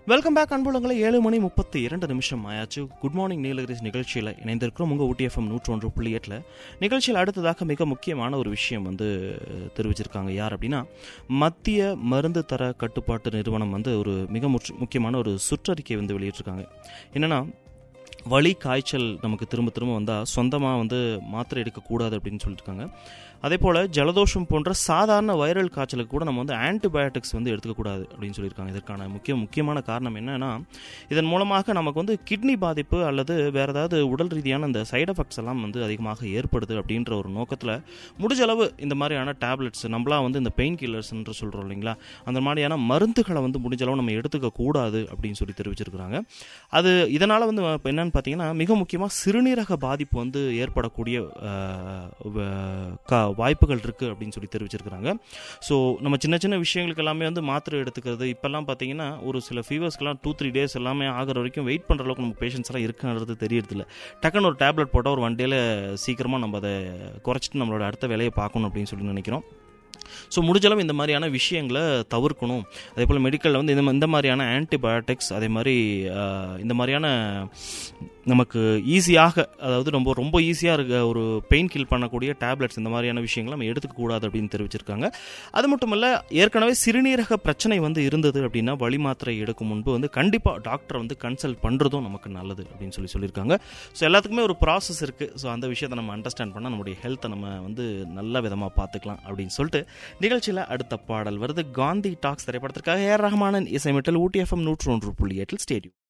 welcome back அன்புலங்களை ஏழு மணி முப்பத்தி இரண்டு நிமிஷம் ஆயாச்சு குட் மார்னிங் நீலகிரிஸ் நிகழ்ச்சியில் இணைந்திருக்கிறோம் உங்கள் ஊட்டி எஃப்எம் நூற்று ஒன்று புள்ளி எட்டில் நிகழ்ச்சியில் அடுத்ததாக மிக முக்கியமான ஒரு விஷயம் வந்து தெரிவிச்சிருக்காங்க யார் அப்படின்னா மத்திய மருந்து தர கட்டுப்பாட்டு நிறுவனம் வந்து ஒரு மிக முற்று- முக்கியமான ஒரு சுற்றறிக்கை வந்து வெளியிட்டிருக்காங்க என்னன்னா வலி காய்ச்சல் நமக்கு திரும்ப திரும்ப வந்தால் சொந்தமாக வந்து மாத்திரை எடுக்கக்கூடாது அப்படின்னு சொல்லியிருக்காங்க அதே போல் ஜலதோஷம் போன்ற சாதாரண வைரல் காய்ச்சலுக்கு கூட நம்ம வந்து ஆன்டிபயோட்டிக்ஸ் வந்து எடுத்துக்கக்கூடாது அப்படின்னு சொல்லியிருக்காங்க இதற்கான முக்கிய முக்கியமான காரணம் என்னன்னா இதன் மூலமாக நமக்கு வந்து கிட்னி பாதிப்பு அல்லது வேறு ஏதாவது உடல் ரீதியான இந்த சைடு எஃபெக்ட்ஸ் எல்லாம் வந்து அதிகமாக ஏற்படுது அப்படின்ற ஒரு நோக்கத்தில் முடிஞ்ச அளவு இந்த மாதிரியான டேப்லெட்ஸ் நம்மளாம் வந்து இந்த பெயின் கில்லர்ஸ்ன்ற சொல்கிறோம் இல்லைங்களா அந்த மாதிரியான மருந்துகளை வந்து முடிஞ்ச அளவு நம்ம எடுத்துக்க கூடாது அப்படின்னு சொல்லி தெரிவிச்சிருக்கிறாங்க அது இதனால் வந்து இப்போ என்னன்னு பார்த்தீங்கன்னா மிக முக்கியமாக சிறுநீரக பாதிப்பு வந்து ஏற்படக்கூடிய அஹ், வ- கா- வாய்ப்புகள் இருக்குது அப்படின்னு சொல்லி தெரிவிச்சிருக்கிறாங்க ஸோ நம்ம சின்ன சின்ன விஷயங்களுக்கு எல்லாமே வந்து மாத்திரை எடுத்துக்கிறது இப்போல்லாம் பார்த்தீங்கன்னா ஒரு சில ஃபீவர்ஸ்க்கெல்லாம் டூ த்ரீ டேஸ் எல்லாமே ஆகிற வரைக்கும் வெயிட் பண்ணுற அளவுக்கு நம்ம பேஷண்ட்ஸ் எல்லாம் இருக்குன்றது தெரியறதில்ல டக்குன்னு ஒரு டேப்லெட் போட்டால் ஒரு ஒன் டேல சீக்கிரமாக நம்ம அதை குறைச்சிட்டு நம்மளோட அடுத்த வேலையை பார்க்கணும் அப்படின்னு சொல்லி நினைக்கிறோம் ஸோ முடிஞ்சளவு இந்த மாதிரியான விஷயங்களை தவிர்க்கணும் அதே போல் மெடிக்கலில் வந்து இந்த மா- இந்த மாதிரியான ஆன்டிபயோட்டிக்ஸ் அதே மாதிரி ஆஹ், இந்த மாதிரியான நமக்கு ஈஸியாக அதாவது ரொம்ப ரொம்ப ஈஸியாக இருக்க ஒரு பெயின் கில் பண்ணக்கூடிய டேப்லெட்ஸ் இந்த மாதிரியான விஷயங்களை நம்ம எடுத்துக்கக்கூடாது அப்படின்னு தெரிவிச்சிருக்காங்க அது மட்டும் இல்லை ஏற்கனவே சிறுநீரக பிரச்சனை வந்து இருந்தது அப்படின்னா வழி மாத்திரை எடுக்கும் முன்பு வந்து கண்டிப்பாக டாக்டரை வந்து கன்சல்ட் பண்ணுறதும் நமக்கு நல்லது அப்படின்னு சொல்லி சொல்லியிருக்காங்க ஸோ எல்லாத்துக்குமே ஒரு ப்ராசஸ் இருக்குது ஸோ அந்த விஷயத்தை நம்ம அண்டர்ஸ்டாண்ட் பண்ணால் நம்முடைய ஹெல்த்தை நம்ம வந்து நல்ல விதமாக பார்த்துக்கலாம் அப்படின்னு சொல்லிட்டு நிகழ்ச்சியில் அடுத்த பாடல் வருது காந்தி டாக்ஸ் திரைப்படத்திற்காக ஏர் ரஹ்மானன் இசைமிட்டல் ஊட்டி எஃப்எம் நூற்று ஒன்று புள்ளி எட்டில் ஸ்டேடியம்